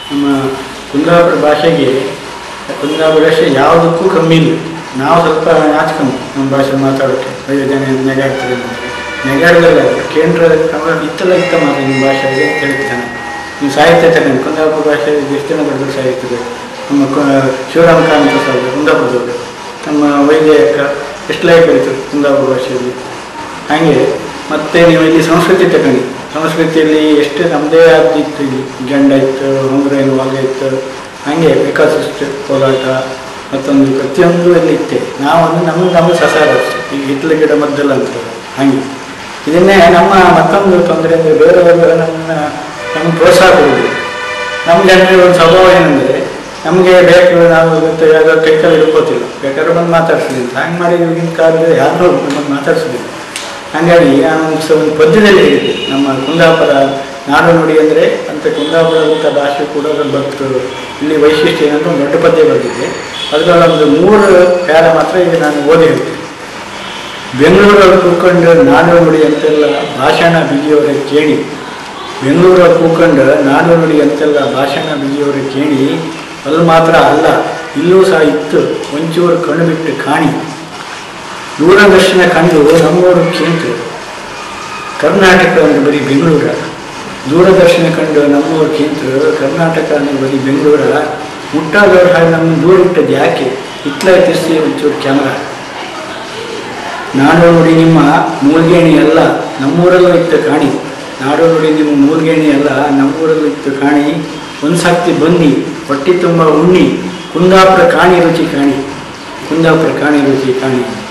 ನಮ್ಮ ಕುಂದಾಪುರ ಭಾಷೆಗೆ ಕುಂದಾಪುರ ಭಾಷೆ ಯಾವುದಕ್ಕೂ ಕಮ್ಮಿ ಇಲ್ಲ ನಾವು ಸ್ವಲ್ಪ ನಾಚ್ಕೊಂಡು ನಮ್ಮ ಭಾಷೆ ಮಾತಾಡೋಕ್ಕೆ ಐದು ಜನ ನೆಗಾಡ್ತಾರೆ ಅಂದರೆ ನೆಗಾಡ್ದಲ್ಲ ಕೇಂದ್ರ ಕ್ರಮ ಇತ್ತಲ್ಲ ಇತ್ತ ಮಾತು ನಿಮ್ಮ ಭಾಷೆಗೆ ಹೇಳ್ತಾನೆ ನೀವು ಸಾಹಿತ್ಯ ತಗೊಂಡು ಕುಂದಾಪುರ ಭಾಷೆ ಎಷ್ಟು ಜನ ಬರೆದ್ರು ಸಾಹಿತ್ಯ ಬೇಕು ನಮ್ಮ ಕು- ಶಿವರಾಮ ಕಾಂತ ಸಾಹೇಬ್ ಕುಂದಾಪುರದವರು ನಮ್ಮ ವೈದ್ಯಕ ಎಷ್ಟು ಲೈಫ್ ಬರೀತು ಕುಂದಾಪುರ ಭಾಷೆಯಲ್ಲಿ ಹಾಗೆ ಮತ್ತೆ ನೀವು ಇಲ್ಲಿ ಸಂಸ್ಕೃತಿ ತಗೊಂಡು ಸಂಸ್ಕೃತಿಯಲ್ಲಿ ಎಷ್ಟು ನಮ್ಮದೇ ಆದ ಇತ್ತು ಇಲ್ಲಿ ಗಂಡ ಇತ್ತು ಹೊಂಗ್ರೇನು ವಾಲ್ಗ ಇತ್ತು ಹಾಗೆ ವಿಕಾಸಿಸ್ಟ್ ಹೋರಾಟ ಮತ್ತೊಂದು ಪ್ರತಿಯೊಂದು ಇಲ್ಲಿ ಇತ್ತೆ ನಾವು ಅಂದ್ರೆ ನಮ್ಗೆ ನಮ್ಗೆ ಸಸಾರ ಅಷ್ಟೇ ಈಗ ಹಿತ್ಲ ಗಿಡ ಮದ್ದಲ್ಲ ಅಂತ ಹಾಗೆ ಇದನ್ನೇ ನಮ್ಮ ಮತ್ತೊಂದು ತೊಂದರೆ ಅಂದರೆ ಬೇರೆಯವರು ನಮ್ಮನ್ನ ನಮ್ಗೆ ಪ್ರೋತ್ಸಾಹ ಕೊಡುವುದು ನಮ್ಮ ಜನರಿಗೆ ಒಂದು ಸ್ವಭಾವ ಏನಂದರೆ ನಮಗೆ ಬೇಕು ನಾವು ಇವತ್ತು ಯಾವುದೋ ಕೈ ಕಾಲು ಹಿಡ್ಕೋತಿಲ್ಲ ಬೇಕಾದ್ರೆ ಬಂದು ಮಾತಾಡ್ಸಿಲ್ಲ ಅಂತ ಹಂಗೆ ಮಾಡಿ ಈಗಿನ ಕಾಲದಲ್ಲಿ ಯಾರೂ ನಮ್ಮನ್ನು ಮಾತಾಡ್ಸೋದಿಲ್ಲ ಹಾಗಾಗಿ ನಾನು ಒಂದು ಸ- ಒಂದು ಪದ್ಯದಲ್ಲಿ ಹೇಳಿದೆ ನಮ್ಮ ಕುಂದಾಪುರ ನಾಡು ನುಡಿ ಅಂದರೆ ಅಂತ ಕುಂದಾಪುರದಂಥ ಭಾಷೆ ಕೂಡ ಅದ್ರಲ್ಲಿ ಬಂತು ಇಲ್ಲಿ ವೈಶಿಷ್ಟ್ಯ ಏನಂತ ಒಂದು ದೊಡ್ಡ ಪದ್ಯ ಬಂದಿದೆ ಅದರಲ್ಲಿ ಒಂದು ಮೂರು ಪ್ಯಾರ ಮಾತ್ರ ಈಗ ನಾನು ಓದಿ ಹೇಳ್ತೀನಿ ಬೆಂಗಳೂರಲ್ಲಿ ಕೂತ್ಕೊಂಡು ನಾಡು ನುಡಿ ಅಂತೆಲ್ಲ ಭಾಷಣ ಬಿಗಿಯವರ ಕೇಳಿ ಬೆಂಗಳೂರಲ್ಲಿ ಕೂತ್ಕೊಂಡು ನಾಡು ನುಡಿ ಅಂತೆಲ್ಲ ಭಾಷಣ ಬಿಗಿಯವರ ಕೇಳಿ ಅಲ್ಲಿ ಮಾತ್ರ ಅಲ್ಲ ಇಲ್ಲೂ ಸಹ ಇತ್ತು ಒಂಚೂರು ಕಣ್ಣು ಬಿಟ್ಟು ಕಾಣಿ ದೂರದರ್ಶನ ಕಂಡು ನಮ್ಮೂರು ಕೇಂದ್ರ ಕರ್ನಾಟಕ ಅಂದ್ರೆ ಬರೀ ಬೆಂಗಳೂರ ದೂರದರ್ಶನ ಕಂಡು ನಮ್ಮೂರು ಕೇಂದ್ರ ಕರ್ನಾಟಕ ಅಂದ್ರೆ ಬರೀ ಬೆಂಗಳೂರ ಮುಟ್ಟಾದವ್ರ ಹಾಗೆ ನಮ್ಮ ದೂರ ಇಟ್ಟದ್ದು ಯಾಕೆ ಇತ್ಲ ತಿರ್ಸಿ ಒಂಚೂರು ಕ್ಯಾಮ್ರಾ ನಾಡು ನುಡಿ ನಿಮ್ಮ ಮೂಲ್ಗೇಣಿ ಅಲ್ಲ ನಮ್ಮೂರಲ್ಲೂ ಇತ್ತು ಕಾಣಿ ನಾಡು ನುಡಿ ನಿಮ್ಮ ಮೂಲ್ಗೇಣಿ ಅಲ್ಲ ನಮ್ಮೂರಲ್ಲೂ ಇತ್ತು ಕಾಣಿ ಒಂದು ಸರ್ತಿ ಬನ್ನಿ ಹೊಟ್ಟಿ ತುಂಬ ಉಣ್ಣಿ ಕುಂದಾಪುರ ಕಾಣಿ ರುಚಿ ಕಾಣಿ ಕುಂದಾಪುರ ಕಾಣಿ ರುಚಿ ಕಾಣಿ